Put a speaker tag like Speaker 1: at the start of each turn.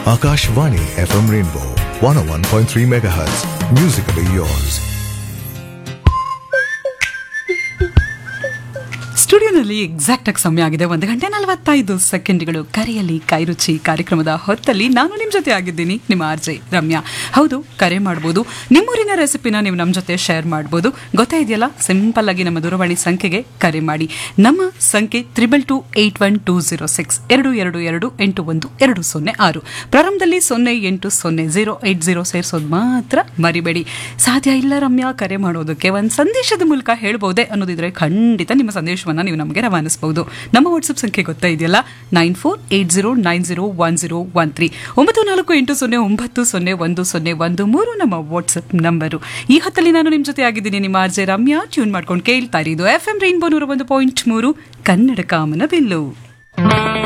Speaker 1: Akashvani FM Rainbow 101.3 MHz. Musically yours.
Speaker 2: ಸ್ಟುಡಿಯೋನಲ್ಲಿ exact ಆಗಿ ಸಮಯ ಆಗಿದೆ ಒಂದು ಗಂಟೆ ನಲವತ್ತೈದು ಸೆಕೆಂಡ್ಗಳು ಕರೆಯಲ್ಲಿ ಕೈರುಚಿ ಕಾರ್ಯಕ್ರಮದ ಹೊತ್ತಲ್ಲಿ ನಾನು ನಿಮ್ಮ ಜೊತೆ ಆಗಿದ್ದೀನಿ ನಿಮ್ಮ ಆರ್ ಜೆ ರಮ್ಯಾ ಹೌದು ಕರೆ ಮಾಡ್ಬೋದು ನಿಮ್ಮೂರಿನ ರೆಸಿಪಿನ ನೀವು ನಮ್ಮ ಜೊತೆ ಶೇರ್ ಮಾಡ್ಬೋದು ಗೊತ್ತಾ ಇದೆಯಲ್ಲ ಸಿಂಪಲ್ ಆಗಿ ನಮ್ಮ ದೂರವಾಣಿ ಸಂಖ್ಯೆಗೆ ಕರೆ ಮಾಡಿ ನಮ್ಮ ಸಂಖ್ಯೆ triple two eight one two zero six ಎರಡು ಎರಡು ಎರಡು ಎಂಟು ಒಂದು ಎರಡು ಸೊನ್ನೆ ಆರು ಪ್ರಾರಂಭದಲ್ಲಿ ಸೊನ್ನೆ ಎಂಟು ಸೊನ್ನೆ ಜೀರೋ ಏಟ್ ಜೀರೋ ಸೇರಿಸೋದು ಮಾತ್ರ ಮರಿಬೇಡಿ ಸಾಧ್ಯ ಇಲ್ಲ ರಮ್ಯಾ ಕರೆ ಮಾಡೋದಕ್ಕೆ ಒಂದು ಸಂದೇಶದ ಮೂಲಕ ಹೇಳ್ಬೋದೇ ಅನ್ನೋದಿದ್ರೆ ಖಂಡಿತ ನಿಮ್ಮ ಸಂದೇಶವನ್ನು ನೀವು ನಮಗೆ ರವಾನಿಸಬಹುದು ನಮ್ಮ ವಾಟ್ಸಪ್ ಸಂಖ್ಯೆ ಗೊತ್ತಾ ಇದೆಯಲ್ಲ nine four eight zero nine zero one zero one three ಒಂಬತ್ತು ನಾಲ್ಕು ಎಂಟು ಸೊನ್ನೆ ಒಂಬತ್ತು ಸೊನ್ನೆ ಒಂದು ಸೊನ್ನೆ ಒಂದು ಮೂರು ನಮ್ಮ ವಾಟ್ಸಪ್ ನಂಬರು ಈ ಹೊತ್ತಲ್ಲಿ ನಾನು ನಿಮ್ಮ ಜೊತೆ ಆಗಿದ್ದೀನಿ ನಿಮ್ಮ ಆರ್ ಜೆ ರಮ್ಯಾ ಟ್ಯೂನ್ ಮಾಡ್ಕೊಂಡು ಕೇಳ್ತಾ ಇರೋದು ಎಫ್ ಎಂ ರೈನ್ಬೋ ನೂರ ಒಂದು ಪಾಯಿಂಟ್ ಮೂರು ಕನ್ನಡ ಕಾಮನ ಬಿಲ್ಲು